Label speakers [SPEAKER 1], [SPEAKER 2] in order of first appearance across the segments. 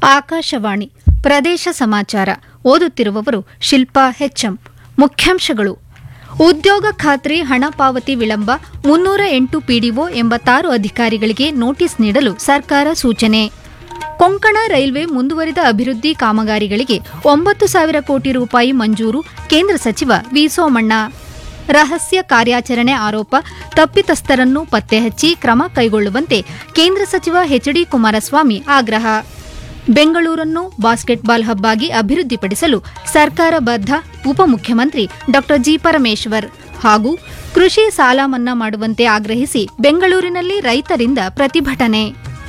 [SPEAKER 1] ಆಕಾಶವಾಣಿ ಪ್ರದೇಶ ಸಮಾಚಾರ ಓದುತ್ತಿರುವವರು ಶಿಲ್ಪಾ ಹೆಚ್ಎಂ ಮುಖ್ಯಾಂಶಗಳು ಉದ್ಯೋಗ ಖಾತ್ರಿ ಹಣ ಪಾವತಿ ವಿಳಂಬ ಮುನ್ನೂರ ಎಂಟು ಪಿಡಿಒ ಎಂಬತ್ತಾರು ಅಧಿಕಾರಿಗಳಿಗೆ ನೋಟಿಸ್ ನೀಡಲು ಸರ್ಕಾರ ಸೂಚನೆ ಕೊಂಕಣ ರೈಲ್ವೆ ಮುಂದುವರಿದ ಅಭಿವೃದ್ಧಿ ಕಾಮಗಾರಿಗಳಿಗೆ ಒಂಬತ್ತು ಸಾವಿರ ಕೋಟಿ ರೂಪಾಯಿ ಮಂಜೂರು ಕೇಂದ್ರ ಸಚಿವ ವಿ ಸೋಮಣ್ಣ ರಹಸ್ಯ ಕಾರ್ಯಾಚರಣೆ ಆರೋಪ ತಪ್ಪಿತಸ್ಥರನ್ನು ಪತ್ತೆಹಚ್ಚಿ ಕ್ರಮ ಕೈಗೊಳ್ಳುವಂತೆ ಕೇಂದ್ರ ಸಚಿವ ಎಚ್ಡಿ ಕುಮಾರಸ್ವಾಮಿ ಆಗ್ರಹ ಬೆಂಗಳೂರನ್ನು ಬಾಸ್ಕೆಟ್ಬಾಲ್ ಹಬ್ ಆಗಿ ಅಭಿವೃದ್ಧಿಪಡಿಸಲು ಸರ್ಕಾರ ಬದ್ಧ ಉಪಮುಖ್ಯಮಂತ್ರಿ ಡಾ ಜಿ ಪರಮೇಶ್ವರ್ ಹಾಗೂ ಕೃಷಿ ಸಾಲ ಮನ್ನಾ ಮಾಡುವಂತೆ ಆಗ್ರಹಿಸಿ ಬೆಂಗಳೂರಿನಲ್ಲಿ ರೈತರಿಂದ ಪ್ರತಿಭಟನೆ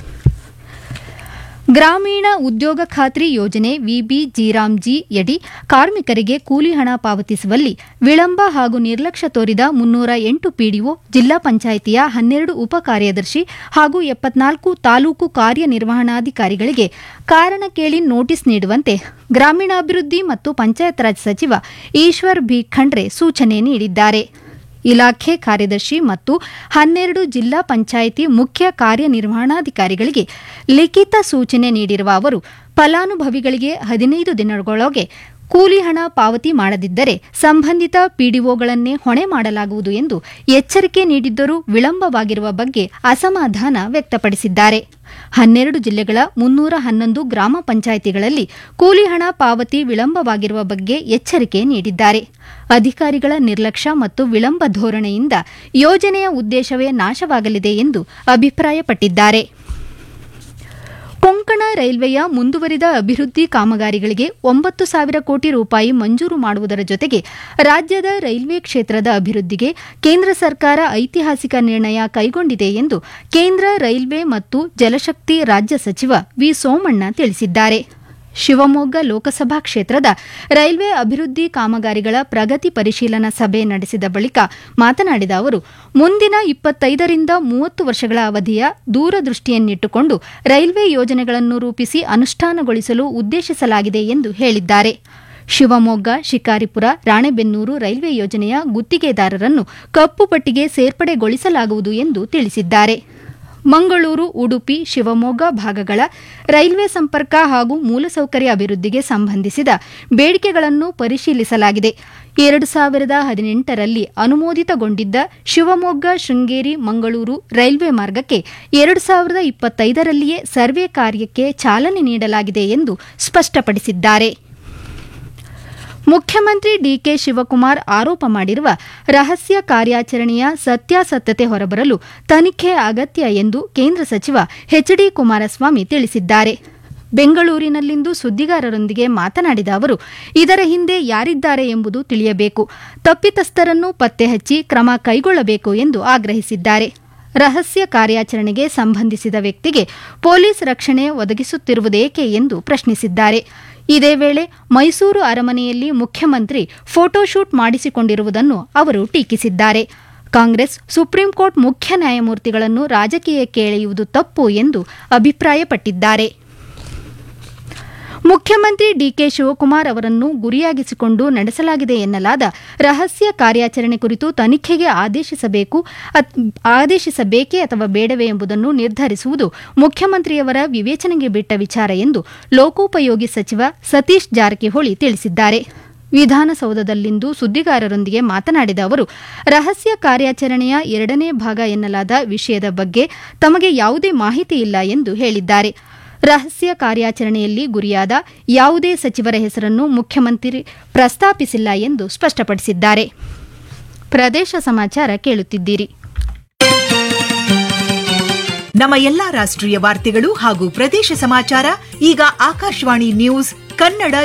[SPEAKER 1] ಗ್ರಾಮೀಣ ಉದ್ಯೋಗ ಖಾತ್ರಿ ಯೋಜನೆ ವಿಬಿಜಿರಾಮ್ಜಿ ಯಡಿ ಕಾರ್ಮಿಕರಿಗೆ ಕೂಲಿ ಹಣ ಪಾವತಿಸುವಲ್ಲಿ ವಿಳಂಬ ಹಾಗೂ ನಿರ್ಲಕ್ಷ್ಯ ತೋರಿದ ಮುನ್ನೂರ ಎಂಟು ಪಿಡಿಒ ಜಿಲ್ಲಾ ಪಂಚಾಯಿತಿಯ ಹನ್ನೆರಡು ಉಪ ಕಾರ್ಯದರ್ಶಿ ಹಾಗೂ ಎಪ್ಪತ್ನಾಲ್ಕು ತಾಲೂಕು ಕಾರ್ಯನಿರ್ವಹಣಾಧಿಕಾರಿಗಳಿಗೆ ಕಾರಣ ಕೇಳಿ ನೋಟಿಸ್ ನೀಡುವಂತೆ ಗ್ರಾಮೀಣಾಭಿವೃದ್ಧಿ ಮತ್ತು ಪಂಚಾಯತ್ ರಾಜ್ ಸಚಿವ ಈಶ್ವರ್ ಬಿ ಖಂಡ್ರೆ ಸೂಚನೆ ನೀಡಿದ್ದಾರೆ ಇಲಾಖೆ ಕಾರ್ಯದರ್ಶಿ ಮತ್ತು ಹನ್ನೆರಡು ಜಿಲ್ಲಾ ಪಂಚಾಯಿತಿ ಮುಖ್ಯ ಕಾರ್ಯನಿರ್ವಹಣಾಧಿಕಾರಿಗಳಿಗೆ ಲಿಖಿತ ಸೂಚನೆ ನೀಡಿರುವ ಅವರು ಫಲಾನುಭವಿಗಳಿಗೆ ಹದಿನೈದು ದಿನಗಳೊಳಗೆ ಕೂಲಿ ಹಣ ಪಾವತಿ ಮಾಡದಿದ್ದರೆ ಸಂಬಂಧಿತ ಪಿಡಿಒಗಳನ್ನೇ ಹೊಣೆ ಮಾಡಲಾಗುವುದು ಎಂದು ಎಚ್ಚರಿಕೆ ನೀಡಿದ್ದರೂ ವಿಳಂಬವಾಗಿರುವ ಬಗ್ಗೆ ಅಸಮಾಧಾನ ವ್ಯಕ್ತಪಡಿಸಿದ್ದಾರೆ ಹನ್ನೆರಡು ಜಿಲ್ಲೆಗಳ ಮುನ್ನೂರ ಹನ್ನೊಂದು ಗ್ರಾಮ ಪಂಚಾಯಿತಿಗಳಲ್ಲಿ ಕೂಲಿ ಹಣ ಪಾವತಿ ವಿಳಂಬವಾಗಿರುವ ಬಗ್ಗೆ ಎಚ್ಚರಿಕೆ ನೀಡಿದ್ದಾರೆ ಅಧಿಕಾರಿಗಳ ನಿರ್ಲಕ್ಷ್ಯ ಮತ್ತು ವಿಳಂಬ ಧೋರಣೆಯಿಂದ ಯೋಜನೆಯ ಉದ್ದೇಶವೇ ನಾಶವಾಗಲಿದೆ ಎಂದು ಅಭಿಪ್ರಾಯಪಟ್ಟಿದ್ದಾರೆ ಕೊಂಕಣ ರೈಲ್ವೆಯ ಮುಂದುವರಿದ ಅಭಿವೃದ್ಧಿ ಕಾಮಗಾರಿಗಳಿಗೆ ಒಂಬತ್ತು ಸಾವಿರ ಕೋಟಿ ರೂಪಾಯಿ ಮಂಜೂರು ಮಾಡುವುದರ ಜೊತೆಗೆ ರಾಜ್ಯದ ರೈಲ್ವೆ ಕ್ಷೇತ್ರದ ಅಭಿವೃದ್ಧಿಗೆ ಕೇಂದ್ರ ಸರ್ಕಾರ ಐತಿಹಾಸಿಕ ನಿರ್ಣಯ ಕೈಗೊಂಡಿದೆ ಎಂದು ಕೇಂದ್ರ ರೈಲ್ವೆ ಮತ್ತು ಜಲಶಕ್ತಿ ರಾಜ್ಯ ಸಚಿವ ವಿ ಸೋಮಣ್ಣ ತಿಳಿಸಿದ್ದಾರೆ ಶಿವಮೊಗ್ಗ ಲೋಕಸಭಾ ಕ್ಷೇತ್ರದ ರೈಲ್ವೆ ಅಭಿವೃದ್ಧಿ ಕಾಮಗಾರಿಗಳ ಪ್ರಗತಿ ಪರಿಶೀಲನಾ ಸಭೆ ನಡೆಸಿದ ಬಳಿಕ ಮಾತನಾಡಿದ ಅವರು ಮುಂದಿನ ಇಪ್ಪತ್ತೈದರಿಂದ ಮೂವತ್ತು ವರ್ಷಗಳ ಅವಧಿಯ ದೂರದೃಷ್ಟಿಯನ್ನಿಟ್ಟುಕೊಂಡು ರೈಲ್ವೆ ಯೋಜನೆಗಳನ್ನು ರೂಪಿಸಿ ಅನುಷ್ಠಾನಗೊಳಿಸಲು ಉದ್ದೇಶಿಸಲಾಗಿದೆ ಎಂದು ಹೇಳಿದ್ದಾರೆ ಶಿವಮೊಗ್ಗ ಶಿಕಾರಿಪುರ ರಾಣೆಬೆನ್ನೂರು ರೈಲ್ವೆ ಯೋಜನೆಯ ಗುತ್ತಿಗೆದಾರರನ್ನು ಕಪ್ಪು ಪಟ್ಟಿಗೆ ಸೇರ್ಪಡೆಗೊಳಿಸಲಾಗುವುದು ಎಂದು ತಿಳಿಸಿದ್ದಾರೆ ಮಂಗಳೂರು ಉಡುಪಿ ಶಿವಮೊಗ್ಗ ಭಾಗಗಳ ರೈಲ್ವೆ ಸಂಪರ್ಕ ಹಾಗೂ ಮೂಲಸೌಕರ್ಯ ಅಭಿವೃದ್ಧಿಗೆ ಸಂಬಂಧಿಸಿದ ಬೇಡಿಕೆಗಳನ್ನು ಪರಿಶೀಲಿಸಲಾಗಿದೆ ಎರಡು ಸಾವಿರದ ಹದಿನೆಂಟರಲ್ಲಿ ಅನುಮೋದಿತಗೊಂಡಿದ್ದ ಶಿವಮೊಗ್ಗ ಶೃಂಗೇರಿ ಮಂಗಳೂರು ರೈಲ್ವೆ ಮಾರ್ಗಕ್ಕೆ ಎರಡು ಸಾವಿರದ ಇಪ್ಪತ್ತೈದರಲ್ಲಿಯೇ ಸರ್ವೆ ಕಾರ್ಯಕ್ಕೆ ಚಾಲನೆ ನೀಡಲಾಗಿದೆ ಎಂದು ಸ್ಪಷ್ಟಪಡಿಸಿದ್ದಾರೆ ಮುಖ್ಯಮಂತ್ರಿ ಡಿಕೆ ಶಿವಕುಮಾರ್ ಆರೋಪ ಮಾಡಿರುವ ರಹಸ್ಯ ಕಾರ್ಯಾಚರಣೆಯ ಸತ್ಯಾಸತ್ಯತೆ ಹೊರಬರಲು ತನಿಖೆ ಅಗತ್ಯ ಎಂದು ಕೇಂದ್ರ ಸಚಿವ ಎಚ್ಡಿ ಕುಮಾರಸ್ವಾಮಿ ತಿಳಿಸಿದ್ದಾರೆ ಬೆಂಗಳೂರಿನಲ್ಲಿಂದು ಸುದ್ದಿಗಾರರೊಂದಿಗೆ ಮಾತನಾಡಿದ ಅವರು ಇದರ ಹಿಂದೆ ಯಾರಿದ್ದಾರೆ ಎಂಬುದು ತಿಳಿಯಬೇಕು ತಪ್ಪಿತಸ್ಥರನ್ನು ಪತ್ತೆಹಚ್ಚಿ ಕ್ರಮ ಕೈಗೊಳ್ಳಬೇಕು ಎಂದು ಆಗ್ರಹಿಸಿದ್ದಾರೆ ರಹಸ್ಯ ಕಾರ್ಯಾಚರಣೆಗೆ ಸಂಬಂಧಿಸಿದ ವ್ಯಕ್ತಿಗೆ ಪೊಲೀಸ್ ರಕ್ಷಣೆ ಒದಗಿಸುತ್ತಿರುವುದೇಕೆ ಎಂದು ಪ್ರಶ್ನಿಸಿದ್ದಾರೆ ಇದೇ ವೇಳೆ ಮೈಸೂರು ಅರಮನೆಯಲ್ಲಿ ಮುಖ್ಯಮಂತ್ರಿ ಫೋಟೋಶೂಟ್ ಮಾಡಿಸಿಕೊಂಡಿರುವುದನ್ನು ಅವರು ಟೀಕಿಸಿದ್ದಾರೆ ಕಾಂಗ್ರೆಸ್ ಸುಪ್ರೀಂ ಕೋರ್ಟ್ ಮುಖ್ಯ ನ್ಯಾಯಮೂರ್ತಿಗಳನ್ನು ರಾಜಕೀಯಕ್ಕೆ ಎಳೆಯುವುದು ತಪ್ಪು ಎಂದು ಅಭಿಪ್ರಾಯಪಟ್ಟಿದ್ದಾರೆ ಮುಖ್ಯಮಂತ್ರಿ ಡಿಕೆ ಶಿವಕುಮಾರ್ ಅವರನ್ನು ಗುರಿಯಾಗಿಸಿಕೊಂಡು ನಡೆಸಲಾಗಿದೆ ಎನ್ನಲಾದ ರಹಸ್ಯ ಕಾರ್ಯಾಚರಣೆ ಕುರಿತು ತನಿಖೆಗೆ ಆದೇಶಿಸಬೇಕು ಆದೇಶಿಸಬೇಕೇ ಅಥವಾ ಬೇಡವೇ ಎಂಬುದನ್ನು ನಿರ್ಧರಿಸುವುದು ಮುಖ್ಯಮಂತ್ರಿಯವರ ವಿವೇಚನೆಗೆ ಬಿಟ್ಟ ವಿಚಾರ ಎಂದು ಲೋಕೋಪಯೋಗಿ ಸಚಿವ ಸತೀಶ್ ಜಾರಕಿಹೊಳಿ ತಿಳಿಸಿದ್ದಾರೆ ವಿಧಾನಸೌಧದಲ್ಲಿಂದು ಸುದ್ದಿಗಾರರೊಂದಿಗೆ ಮಾತನಾಡಿದ ಅವರು ರಹಸ್ಯ ಕಾರ್ಯಾಚರಣೆಯ ಎರಡನೇ ಭಾಗ ಎನ್ನಲಾದ ವಿಷಯದ ಬಗ್ಗೆ ತಮಗೆ ಯಾವುದೇ ಮಾಹಿತಿ ಇಲ್ಲ ಎಂದು ಹೇಳಿದ್ದಾರೆ ರಹಸ್ಯ ಕಾರ್ಯಾಚರಣೆಯಲ್ಲಿ ಗುರಿಯಾದ ಯಾವುದೇ ಸಚಿವರ ಹೆಸರನ್ನು ಮುಖ್ಯಮಂತ್ರಿ ಪ್ರಸ್ತಾಪಿಸಿಲ್ಲ ಎಂದು ಸ್ಪಷ್ಟಪಡಿಸಿದ್ದಾರೆ ಪ್ರದೇಶ ಸಮಾಚಾರ ಕೇಳುತ್ತಿದ್ದೀರಿ
[SPEAKER 2] ನಮ್ಮ ಎಲ್ಲಾ ರಾಷ್ಟ್ರೀಯ ವಾರ್ತೆಗಳು ಹಾಗೂ ಪ್ರದೇಶ ಸಮಾಚಾರ ಈಗ ಆಕಾಶವಾಣಿ ನ್ಯೂಸ್ ಕನ್ನಡ